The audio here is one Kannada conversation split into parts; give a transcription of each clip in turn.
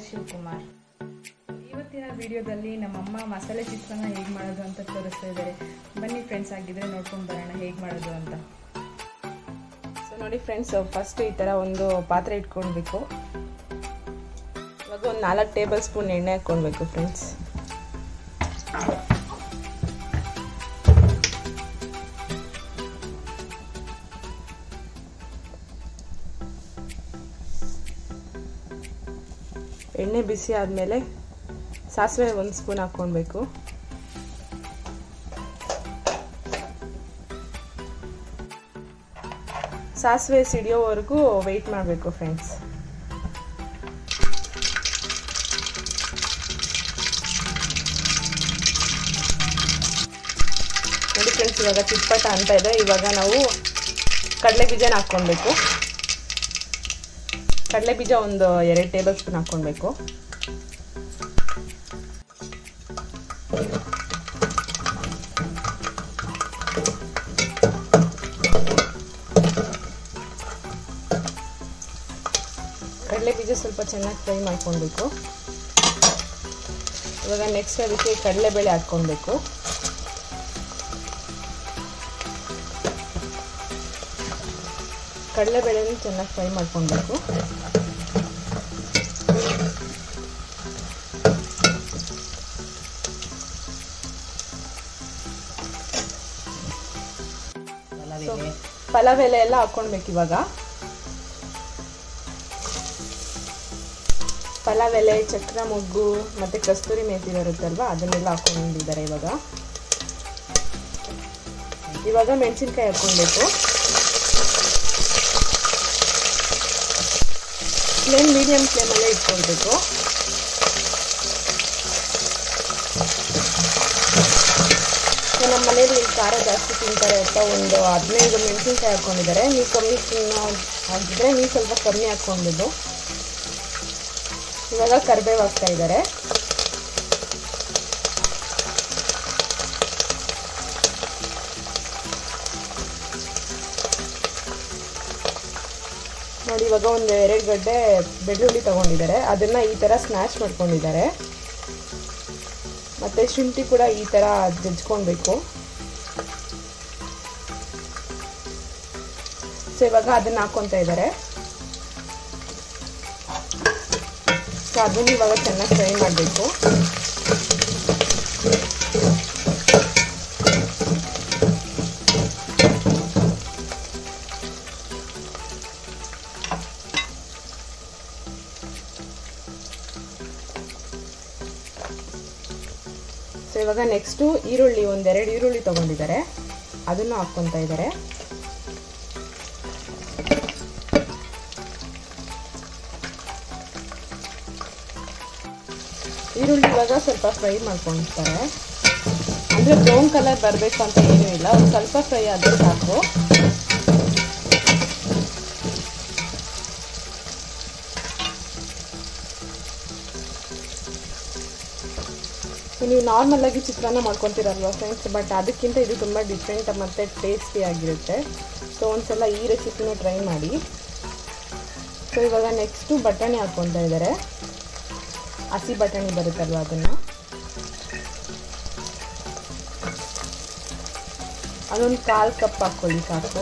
ಶಿವಕುಮಾರ್ ಇವತ್ತಿನ ವಿಡಿಯೋದಲ್ಲಿ ನಮ್ಮಮ್ಮ ಮಸಾಲೆ ಚಿತ್ರಾನ್ನ ಹೇಗೆ ಮಾಡೋದು ಅಂತ ತೋರಿಸ್ತಾ ಇದ್ದಾರೆ ಬನ್ನಿ ಫ್ರೆಂಡ್ಸ್ ಆಗಿದ್ರೆ ನೋಡ್ಕೊಂಡು ಬರೋಣ ಹೇಗೆ ಮಾಡೋದು ಅಂತ ಸೊ ನೋಡಿ ಫ್ರೆಂಡ್ಸ್ ಫಸ್ಟ್ ಈ ಥರ ಒಂದು ಪಾತ್ರೆ ಇಟ್ಕೊಳ್ಬೇಕು ಇವಾಗ ಒಂದು ನಾಲ್ಕು ಟೇಬಲ್ ಸ್ಪೂನ್ ಎಣ್ಣೆ ಹಾಕ್ಕೊಳ್ಬೇಕು ಫ್ರೆಂಡ್ಸ್ ಎಣ್ಣೆ ಬಿಸಿ ಆದಮೇಲೆ ಸಾಸಿವೆ ಒಂದು ಸ್ಪೂನ್ ಹಾಕ್ಕೊಳ್ಬೇಕು ಸಾಸಿವೆ ಸಿಡಿಯೋವರೆಗೂ ವೆಯ್ಟ್ ಮಾಡಬೇಕು ಫ್ರೆಂಡ್ಸ್ ನೋಡಿ ಫ್ರೆಂಡ್ಸ್ ಇವಾಗ ಚಿಟ್ಪಟ ಅಂತ ಇದೆ ಇವಾಗ ನಾವು ಕಡಲೆ ಬೀಜನ ಹಾಕ್ಕೊಳ್ಬೇಕು ಕಡಲೆ ಬೀಜ ಒಂದು ಎರಡು ಟೇಬಲ್ ಸ್ಪೂನ್ ಹಾಕ್ಕೊಳ್ಬೇಕು ಕಡಲೆ ಬೀಜ ಸ್ವಲ್ಪ ಚೆನ್ನಾಗಿ ಫ್ರೈ ಮಾಡ್ಕೊಳ್ಬೇಕು ಇವಾಗ ನೆಕ್ಸ್ಟ್ ಅದಕ್ಕೆ ಕಡಲೆಬೇಳೆ ಹಾಕ್ಕೊಳ್ಬೇಕು ಕಡಲೆಬೇಳೆನ ಚೆನ್ನಾಗಿ ಫ್ರೈ ಮಾಡ್ಕೊಳ್ಬೇಕು ಪಲಾವ್ ಎಲೆ ಎಲ್ಲ ಹಾಕ್ಕೊಳ್ಬೇಕು ಇವಾಗ ಪಲಾವ್ ಎಲೆ ಚಕ್ರ ಮೊಗ್ಗು ಮತ್ತು ಕಸ್ತೂರಿ ಮೇಥಿ ಬರುತ್ತಲ್ವ ಅದನ್ನೆಲ್ಲ ಹಾಕೊಂಡಿದ್ದಾರೆ ಇವಾಗ ಇವಾಗ ಮೆಣಸಿನ್ಕಾಯಿ ಹಾಕ್ಕೊಳ್ಬೇಕು ಫ್ಲೇಮ್ ಮೀಡಿಯಮ್ ಫ್ಲೇಮಲ್ಲೇ ಇಟ್ಕೊಳ್ಬೇಕು ನಮ್ಮ ಮನೇಲಿ ಖಾರ ಜಾಸ್ತಿ ತಿಂತಾರೆ ಅಂತ ಒಂದು ಹದಿನೈದು ಮೆಣಸಿನ್ಕಾಯಿ ಹಾಕ್ಕೊಂಡಿದ್ದಾರೆ ನೀವು ಕಮ್ಮಿ ತಿನ್ನೋ ಹಾಕಿದ್ರೆ ನೀವು ಸ್ವಲ್ಪ ಕಮ್ಮಿ ಹಾಕ್ಕೊಂಡಿದ್ದು ಇವಾಗ ಕರಿಬೇವು ಹಾಕ್ತಾ ಇದ್ದಾರೆ ನೋಡಿ ಇವಾಗ ಒಂದು ಎರಡು ಗಡ್ಡೆ ಬೆಳ್ಳುಳ್ಳಿ ತಗೊಂಡಿದ್ದಾರೆ ಅದನ್ನ ಈ ಥರ ಸ್ನ್ಯಾಚ್ ಮಾಡ್ಕೊಂಡಿದ್ದಾರೆ ಮತ್ತೆ ಶುಂಠಿ ಕೂಡ ಈ ಥರ ಜಜ್ಕೊಳ್ಬೇಕು ಸೊ ಇವಾಗ ಅದನ್ನ ಹಾಕ್ಕೊತಾ ಇದ್ದಾರೆ ಸೊ ಅದನ್ನ ಇವಾಗ ಚೆನ್ನಾಗಿ ಫ್ರೈ ಮಾಡಬೇಕು ಸೊ ಇವಾಗ ನೆಕ್ಸ್ಟು ಈರುಳ್ಳಿ ಒಂದೆರಡು ಈರುಳ್ಳಿ ತೊಗೊಂಡಿದ್ದಾರೆ ಅದನ್ನು ಹಾಕ್ಕೊತಾ ಇದ್ದಾರೆ ಈರುಳ್ಳಿ ಇವಾಗ ಸ್ವಲ್ಪ ಫ್ರೈ ಮಾಡ್ಕೊಳ್ತಾರೆ ಅಂದರೆ ಬ್ರೌನ್ ಕಲರ್ ಬರಬೇಕು ಅಂತ ಏನೂ ಇಲ್ಲ ಒಂದು ಸ್ವಲ್ಪ ಫ್ರೈ ಆದರೆ ಸಾಕು ನೀವು ನಾರ್ಮಲ್ ಆಗಿ ಚಿತ್ರಾನ್ನ ಮಾಡ್ಕೊತೀರಲ್ವ ಫ್ರೆಂಡ್ಸ್ ಬಟ್ ಅದಕ್ಕಿಂತ ಇದು ತುಂಬ ಡಿಫ್ರೆಂಟ್ ಮತ್ತು ಟೇಸ್ಟಿ ಆಗಿರುತ್ತೆ ಸೊ ಒಂದ್ಸಲ ಈ ರೆಸಿಪಿನೂ ಟ್ರೈ ಮಾಡಿ ಸೊ ಇವಾಗ ನೆಕ್ಸ್ಟು ಬಟಾಣಿ ಹಾಕ್ಕೊತಾ ಇದ್ದಾರೆ ಹಸಿ ಬಟಾಣಿ ಬರುತ್ತಲ್ವ ಅದನ್ನು ಅದೊಂದು ಕಾಲು ಕಪ್ ಹಾಕ್ಕೊಳ್ಳಿ ಸಾಕು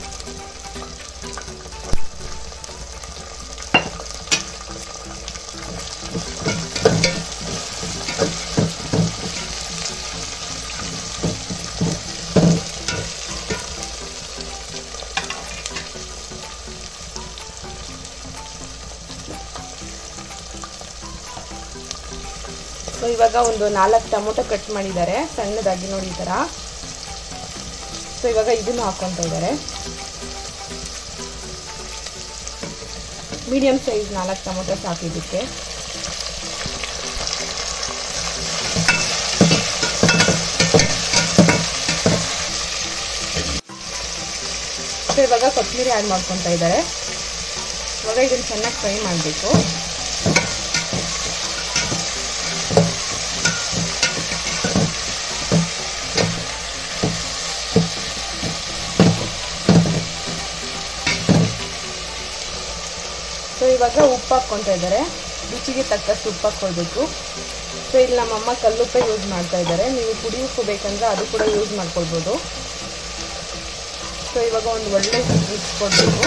ಸೊ ಇವಾಗ ಒಂದು ನಾಲ್ಕು ಟೊಮೊಟೊ ಕಟ್ ಮಾಡಿದ್ದಾರೆ ಸಣ್ಣದಾಗಿ ನೋಡಿ ಈ ಥರ ಸೊ ಇವಾಗ ಇದನ್ನು ಹಾಕ್ಕೊತಾ ಇದ್ದಾರೆ ಮೀಡಿಯಮ್ ಸೈಜ್ ನಾಲ್ಕು ಟೊಮೊಟೊಸ್ ಹಾಕಿದ್ದಕ್ಕೆ ಸೊ ಇವಾಗ ಕೊತ್ತಂಬರಿ ಆ್ಯಡ್ ಮಾಡ್ಕೊತಾ ಇದ್ದಾರೆ ಇವಾಗ ಇದನ್ನು ಚೆನ್ನಾಗಿ ಫ್ರೈ ಮಾಡಬೇಕು ಸೊ ಇವಾಗ ಉಪ್ಪು ಹಾಕ್ಕೊತಾ ಇದ್ದಾರೆ ರುಚಿಗೆ ತಕ್ಕಷ್ಟು ಉಪ್ಪು ಹಾಕ್ಕೊಳ್ಬೇಕು ಸೊ ಇಲ್ಲಿ ನಮ್ಮಮ್ಮ ಕಲ್ಲುಪ್ಪೆ ಯೂಸ್ ಮಾಡ್ತಾ ಇದ್ದಾರೆ ನೀವು ಪುಡಿ ಉಪ್ಪು ಬೇಕಂದ್ರೆ ಅದು ಕೂಡ ಯೂಸ್ ಮಾಡ್ಕೊಳ್ಬೋದು ಸೊ ಇವಾಗ ಒಂದು ಒಳ್ಳೆ ಮಿಕ್ಸ್ ಕೊಡಬೇಕು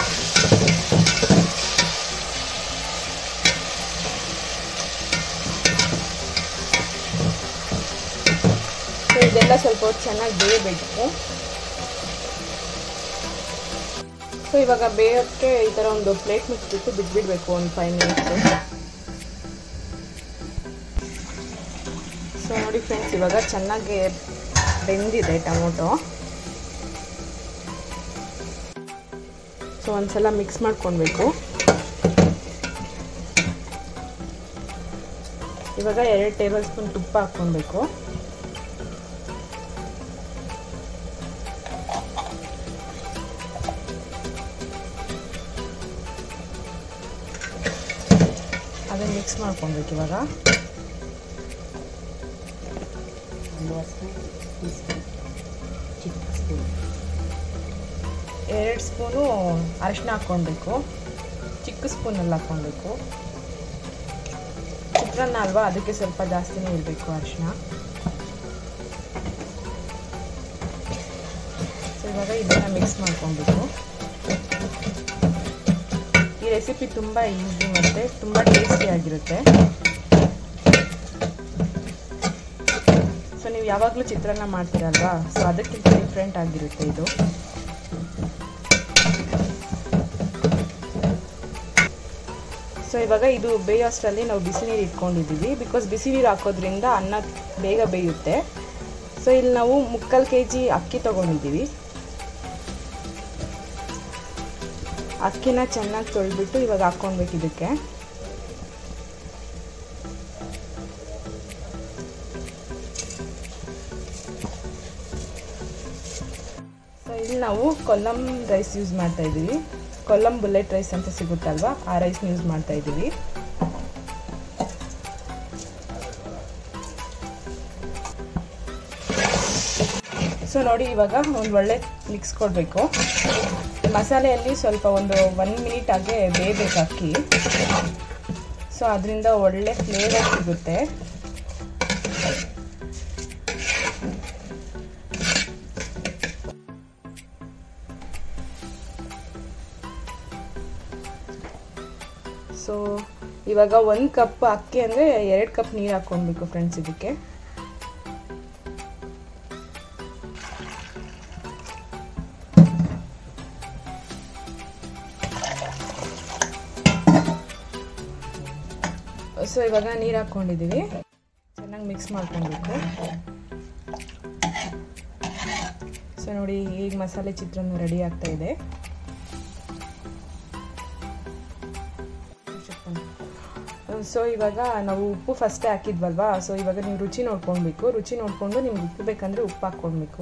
ಸೊ ಇದೆಲ್ಲ ಸ್ವಲ್ಪ ಹೊತ್ತು ಚೆನ್ನಾಗಿ ಬೇಯಬೇಕು ಸೊ ಇವಾಗ ಬೇಯೋಕ್ಕೆ ಈ ಥರ ಒಂದು ಪ್ಲೇಟ್ ಮುಚ್ಚಿಬಿಟ್ಟು ಬಿಟ್ಬಿಡ್ಬೇಕು ಒಂದು ಫೈವ್ ಮಿನಿಟ್ಸು ಸೊ ನೋಡಿ ಫ್ರೆಂಡ್ಸ್ ಇವಾಗ ಚೆನ್ನಾಗಿ ಬೆಂದಿದೆ ಟೊಮೊಟೊ ಸೊ ಒಂದ್ಸಲ ಮಿಕ್ಸ್ ಮಾಡ್ಕೊಳ್ಬೇಕು ಇವಾಗ ಎರಡು ಟೇಬಲ್ ಸ್ಪೂನ್ ತುಪ್ಪ ಹಾಕ್ಕೊಳ್ಬೇಕು ಅದನ್ನು ಮಿಕ್ಸ್ ಮಾಡ್ಕೊಳ್ಬೇಕು ಇವಾಗ ಎರಡು ಸ್ಪೂನು ಅರಿಶಿನ ಹಾಕ್ಕೊಳ್ಬೇಕು ಚಿಕ್ಕ ಸ್ಪೂನಲ್ಲಿ ಹಾಕ್ಕೊಳ್ಬೇಕು ಚಿತ್ರಾನ್ನ ಅಲ್ವಾ ಅದಕ್ಕೆ ಸ್ವಲ್ಪ ಜಾಸ್ತಿನೇ ಇರಬೇಕು ಅರಿಶಿನ ಸೊ ಇವಾಗ ಇದನ್ನು ಮಿಕ್ಸ್ ಮಾಡ್ಕೊಳ್ಬೇಕು ಈ ರೆಸಿಪಿ ತುಂಬ ಈಸಿ ಮತ್ತು ತುಂಬ ಟೇಸ್ಟಿಯಾಗಿರುತ್ತೆ ಸೊ ನೀವು ಯಾವಾಗಲೂ ಚಿತ್ರಾನ್ನ ಮಾಡ್ತೀರಲ್ವಾ ಸೊ ಅದಕ್ಕಿಂತ ಡಿಫ್ರೆಂಟ್ ಆಗಿರುತ್ತೆ ಇದು ಸೊ ಇವಾಗ ಇದು ಬೇಯೋಷ್ಟರಲ್ಲಿ ನಾವು ಬಿಸಿ ನೀರು ಇಟ್ಕೊಂಡಿದ್ದೀವಿ ಬಿಕಾಸ್ ಬಿಸಿ ನೀರು ಹಾಕೋದ್ರಿಂದ ಅನ್ನ ಬೇಗ ಬೇಯುತ್ತೆ ಸೊ ಇಲ್ಲಿ ನಾವು ಮುಕ್ಕಾಲು ಕೆ ಜಿ ಅಕ್ಕಿ ತೊಗೊಂಡಿದ್ದೀವಿ ಅಕ್ಕಿನ ಚೆನ್ನಾಗಿ ತೊಳೆದ್ಬಿಟ್ಟು ಇವಾಗ ಹಾಕ್ಕೊಳ್ಬೇಕು ಇದಕ್ಕೆ ಸೊ ಇಲ್ಲಿ ನಾವು ಕೊಲ್ಲಂ ರೈಸ್ ಯೂಸ್ ಮಾಡ್ತಾ ಇದ್ದೀವಿ ಕೊಲ್ಲಂ ಬುಲೆಟ್ ರೈಸ್ ಅಂತ ಸಿಗುತ್ತಲ್ವಾ ಆ ರೈಸ್ನ ಯೂಸ್ ಮಾಡ್ತಾ ಇದ್ದೀವಿ ಸೊ ನೋಡಿ ಇವಾಗ ಒಂದು ಒಳ್ಳೆ ಮಿಕ್ಸ್ ಕೊಡಬೇಕು ಮಸಾಲೆಯಲ್ಲಿ ಸ್ವಲ್ಪ ಒಂದು ಒನ್ ಮಿನಿಟ್ ಆಗಿ ಬೇಯಬೇಕು ಅಕ್ಕಿ ಸೊ ಅದರಿಂದ ಒಳ್ಳೆ ಫ್ಲೇವರ್ ಸಿಗುತ್ತೆ ಸೊ ಇವಾಗ ಒಂದು ಕಪ್ ಅಕ್ಕಿ ಅಂದರೆ ಎರಡು ಕಪ್ ನೀರು ಹಾಕ್ಕೊಳ್ಬೇಕು ಫ್ರೆಂಡ್ಸ್ ಇದಕ್ಕೆ ಸೊ ಇವಾಗ ನೀರು ಹಾಕ್ಕೊಂಡಿದ್ದೀವಿ ಚೆನ್ನಾಗಿ ಮಿಕ್ಸ್ ಮಾಡ್ಕೊಳ್ಬೇಕು ಸೊ ನೋಡಿ ಈಗ ಮಸಾಲೆ ಚಿತ್ರಾನ್ನ ರೆಡಿ ಆಗ್ತಾ ಇದೆ ಸೊ ಇವಾಗ ನಾವು ಉಪ್ಪು ಫಸ್ಟೇ ಹಾಕಿದ್ವಲ್ವಾ ಸೊ ಇವಾಗ ನೀವು ರುಚಿ ನೋಡ್ಕೊಳ್ಬೇಕು ರುಚಿ ನೋಡಿಕೊಂಡು ನಿಮ್ಗೆ ಉಪ್ಪು ಬೇಕಂದರೆ ಉಪ್ಪು ಹಾಕ್ಕೊಳ್ಬೇಕು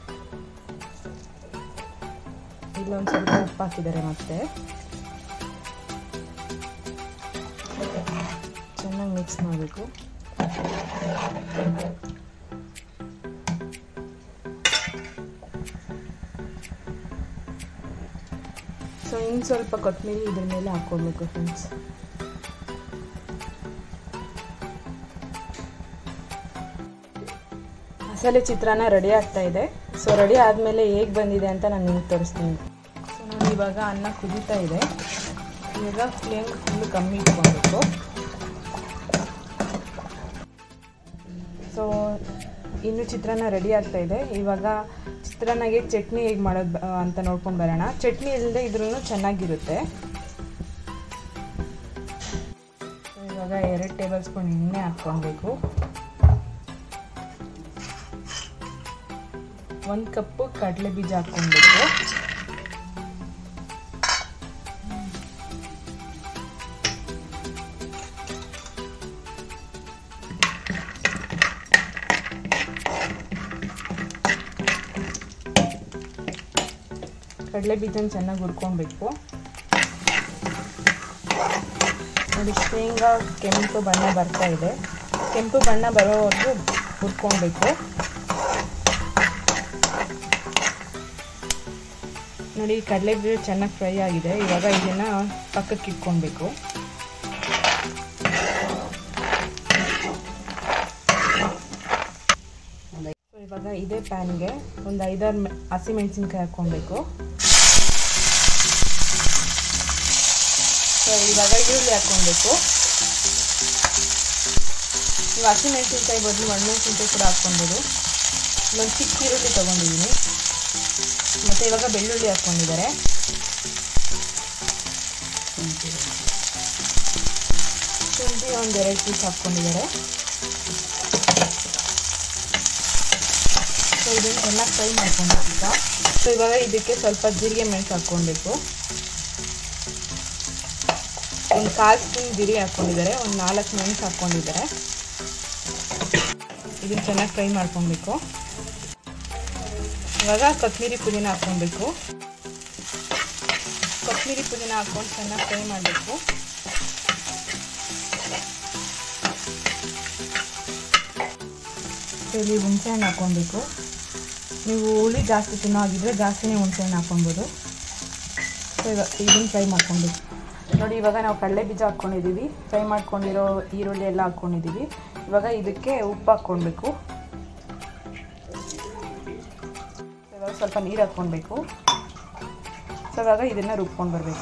ಇಲ್ಲೊಂದು ಸ್ವಲ್ಪ ಉಪ್ಪು ಹಾಕಿದ್ದಾರೆ ಮತ್ತೆ ಚೆನ್ನಾಗಿ ಮಿಕ್ಸ್ ಮಾಡಬೇಕು ಸೊ ಇನ್ನು ಸ್ವಲ್ಪ ಕೊತ್ತಂಬರಿ ಇದ್ರ ಮೇಲೆ ಹಾಕ್ಕೊಳ್ಬೇಕು ಫ್ರೆಂಡ್ಸ್ ಮಸಾಲೆ ಚಿತ್ರಾನ್ನ ರೆಡಿ ಆಗ್ತಾ ಇದೆ ಸೊ ರೆಡಿ ಆದಮೇಲೆ ಹೇಗೆ ಬಂದಿದೆ ಅಂತ ನಾನು ನಿಮ್ಗೆ ತೋರಿಸ್ತೀನಿ ಸೊ ನೋಡಿ ಇವಾಗ ಅನ್ನ ಕುದೀತಾ ಇದೆ ಇವಾಗ ಫ್ಲೇಮ್ ಫುಲ್ಲು ಕಮ್ಮಿ ಇಟ್ಕೊಬೇಕು ಸೊ ಇನ್ನು ಚಿತ್ರಾನ್ನ ರೆಡಿ ಆಗ್ತಾ ಇದೆ ಇವಾಗ ಚಿತ್ರಾನ್ನಗೆ ಚಟ್ನಿ ಹೇಗೆ ಮಾಡೋದು ಅಂತ ನೋಡ್ಕೊಂಡು ಬರೋಣ ಚಟ್ನಿ ಇಲ್ಲದೆ ಇದ್ರೂ ಚೆನ್ನಾಗಿರುತ್ತೆ ಇವಾಗ ಎರಡು ಟೇಬಲ್ ಸ್ಪೂನ್ ಎಣ್ಣೆ ಹಾಕ್ಕೊಳ್ಬೇಕು ಒಂದು ಕಪ್ಪು ಕಡಲೆ ಬೀಜ ಹಾಕ್ಕೊಳ್ಬೇಕು ಕಡಲೆ ಬೀಜನ ಚೆನ್ನಾಗಿ ಹುರ್ಕೊಳ್ಬೇಕು ನೋಡಿ ಶೇಂಗಾ ಕೆಂಪು ಬಣ್ಣ ಬರ್ತಾ ಇದೆ ಕೆಂಪು ಬಣ್ಣ ಬರೋವರೆಗೂ ಹುರ್ಕೊಳ್ಬೇಕು ನೋಡಿ ಕಡಲೆ ಬೀಜ ಚೆನ್ನಾಗಿ ಫ್ರೈ ಆಗಿದೆ ಇವಾಗ ಇದನ್ನು ಪಕ್ಕಕ್ಕೆ ಇಟ್ಕೊಳ್ಬೇಕು ಇವಾಗ ಇದೇ ಪ್ಯಾನ್ಗೆ ಒಂದು ಐದಾರು ಮೆ ಹಸಿಮೆಣಸಿನ್ಕಾಯಿ ಹಾಕ್ಕೊಬೇಕು ಸೊ ಇವಾಗ ಈರುಳ್ಳಿ ಹಾಕ್ಕೊಬೇಕು ನೀವು ಹಸಿಮೆಣಸಿನ್ಕಾಯಿ ಬದಲು ಒಣಮೆಣಸಿನ್ಕಾಯಿ ಕೂಡ ಹಾಕ್ಕೊಬೋದು ಒಂದು ಚಿಕ್ಕ ಈರುಳ್ಳಿ ತೊಗೊಂಡಿದ್ದೀನಿ ಮತ್ತು ಇವಾಗ ಬೆಳ್ಳುಳ್ಳಿ ಹಾಕ್ಕೊಂಡಿದ್ದಾರೆ ಶುಂಠಿ ಒಂದು ಎರಡು ಪೀಸ್ ಹಾಕ್ಕೊಂಡಿದ್ದಾರೆ ಸೊ ಇದನ್ನು ಚೆನ್ನಾಗಿ ಫ್ರೈ ಮಾಡ್ಕೊಬೇಕು ಈಗ ಸೊ ಇವಾಗ ಇದಕ್ಕೆ ಸ್ವಲ್ಪ ಜೀರಿಗೆ ಮೆಣಸು ಹಾಕ್ಕೊಳ್ಬೇಕು ಒಂದು ಕಾಲು ಸ್ಪೂನ್ ಜೀರಿಗೆ ಹಾಕ್ಕೊಂಡಿದ್ದಾರೆ ಒಂದು ನಾಲ್ಕು ಮೆಣಸು ಹಾಕ್ಕೊಂಡಿದ್ದಾರೆ ಇದನ್ನು ಚೆನ್ನಾಗಿ ಫ್ರೈ ಮಾಡ್ಕೊಬೇಕು ಇವಾಗ ಕೊತ್ತಂಬರಿ ಪುದೀನ ಹಾಕ್ಕೊಬೇಕು ಕೊತ್ತಂಬರಿ ಪುದೀನ ಹಾಕ್ಕೊಂಡು ಚೆನ್ನಾಗಿ ಫ್ರೈ ಮಾಡಬೇಕು ಇಲ್ಲಿ ಹುಣಸೆಹಣ್ಣು ಹಾಕ್ಕೊಬೇಕು ನೀವು ಹುಳಿ ಜಾಸ್ತಿ ತಿನ್ನೋ ಆಗಿದ್ರೆ ಜಾಸ್ತಿನೇ ಹುಣಸೆಹಣ್ಣು ಹಾಕ್ಕೊಬೋದು ಸೊ ಇವಾಗ ಇದನ್ನು ಫ್ರೈ ಮಾಡ್ಕೊಬೇಕು ನೋಡಿ ಇವಾಗ ನಾವು ಕಡಲೆ ಬೀಜ ಹಾಕ್ಕೊಂಡಿದ್ದೀವಿ ಫ್ರೈ ಮಾಡ್ಕೊಂಡಿರೋ ಈರುಳ್ಳಿ ಎಲ್ಲ ಹಾಕ್ಕೊಂಡಿದ್ದೀವಿ ಇವಾಗ ಇದಕ್ಕೆ ಉಪ್ಪು ಹಾಕ್ಕೊಳ್ಬೇಕು ಇವಾಗ ಸ್ವಲ್ಪ ನೀರು ಹಾಕ್ಕೊಳ್ಬೇಕು ಸೊ ಇವಾಗ ಇದನ್ನು ರುಬ್ಕೊಂಡು ಬರಬೇಕು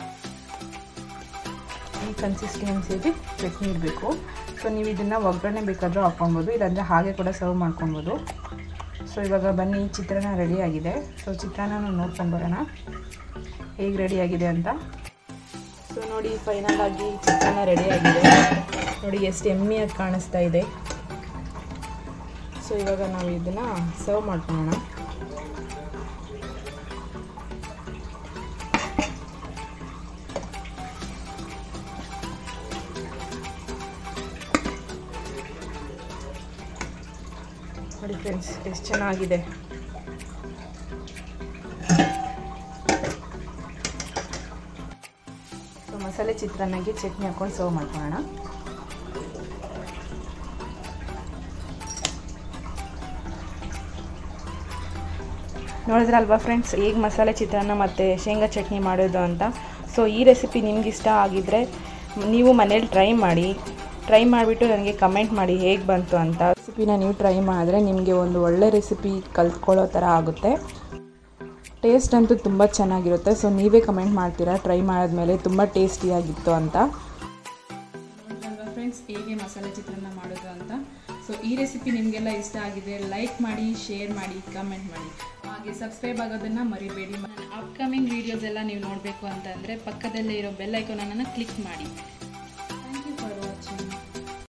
ಈ ಕನ್ಸಿಸ್ಟೆನ್ಸಿಯಲ್ಲಿ ಚಟ್ನಿ ಇರಬೇಕು ಸೊ ನೀವು ಇದನ್ನು ಒಗ್ಗರಣೆ ಬೇಕಾದರೂ ಹಾಕ್ಕೊಳ್ಬೋದು ಇಲ್ಲಾಂದರೆ ಹಾಗೆ ಕೂಡ ಸರ್ವ್ ಮಾಡ್ಕೊಳ್ಬೋದು ಸೊ ಇವಾಗ ಬನ್ನಿ ಚಿತ್ರಾನ್ನ ರೆಡಿಯಾಗಿದೆ ಸೊ ಚಿತ್ರಾನ್ನ ನೋಡ್ಕೊಂಡು ಬರೋಣ ಹೇಗೆ ರೆಡಿಯಾಗಿದೆ ಅಂತ ಸೊ ನೋಡಿ ಫೈನಲ್ ಆಗಿ ಚಿತ್ರಾನ್ನ ರೆಡಿಯಾಗಿದೆ ನೋಡಿ ಎಷ್ಟು ಎಮ್ಮಿಯಾಗಿ ಕಾಣಿಸ್ತಾ ಇದೆ ಸೊ ಇವಾಗ ನಾವು ಇದನ್ನು ಸರ್ವ್ ಮಾಡ್ಕೊಳ್ಳೋಣ ನೋಡಿ ಫ್ರೆಂಡ್ಸ್ ಎಷ್ಟು ಚೆನ್ನಾಗಿದೆ ಸೊ ಮಸಾಲೆ ಚಿತ್ರಾನ್ನಗೆ ಚಟ್ನಿ ಹಾಕೊಂಡು ಸರ್ವ್ ಮಾಡ್ಕೊಳ್ಳೋಣ ನೋಡಿದ್ರಲ್ವಾ ಫ್ರೆಂಡ್ಸ್ ಹೇಗೆ ಮಸಾಲೆ ಚಿತ್ರಾನ್ನ ಮತ್ತು ಶೇಂಗಾ ಚಟ್ನಿ ಮಾಡೋದು ಅಂತ ಸೊ ಈ ರೆಸಿಪಿ ನಿಮ್ಗೆ ಇಷ್ಟ ಆಗಿದ್ದರೆ ನೀವು ಮನೇಲಿ ಟ್ರೈ ಮಾಡಿ ಟ್ರೈ ಮಾಡಿಬಿಟ್ಟು ನನಗೆ ಕಮೆಂಟ್ ಮಾಡಿ ಹೇಗೆ ಬಂತು ಅಂತ ರೆಸಿಪಿನ ನೀವು ಟ್ರೈ ಮಾಡಿದ್ರೆ ನಿಮಗೆ ಒಂದು ಒಳ್ಳೆ ರೆಸಿಪಿ ಕಲ್ತ್ಕೊಳ್ಳೋ ಥರ ಆಗುತ್ತೆ ಟೇಸ್ಟ್ ಅಂತೂ ತುಂಬ ಚೆನ್ನಾಗಿರುತ್ತೆ ಸೊ ನೀವೇ ಕಮೆಂಟ್ ಮಾಡ್ತೀರಾ ಟ್ರೈ ಮಾಡಿದ್ಮೇಲೆ ತುಂಬ ಟೇಸ್ಟಿಯಾಗಿತ್ತು ಅಂತ ಫ್ರೆಂಡ್ಸ್ ಹೇಗೆ ಮಸಾಲೆ ಚಿತ್ರಾನ್ನ ಮಾಡೋದು ಅಂತ ಸೊ ಈ ರೆಸಿಪಿ ನಿಮಗೆಲ್ಲ ಇಷ್ಟ ಆಗಿದೆ ಲೈಕ್ ಮಾಡಿ ಶೇರ್ ಮಾಡಿ ಕಮೆಂಟ್ ಮಾಡಿ ಹಾಗೆ ಸಬ್ಸ್ಕ್ರೈಬ್ ಆಗೋದನ್ನು ಮರಿಬೇಡಿ ಅಪ್ಕಮಿಂಗ್ ವೀಡಿಯೋಸ್ ಎಲ್ಲ ನೀವು ನೋಡಬೇಕು ಅಂತಂದರೆ ಪಕ್ಕದಲ್ಲೇ ಇರೋ ಬೆಲ್ ಐಕಾನನ್ನು ಕ್ಲಿಕ್ ಮಾಡಿ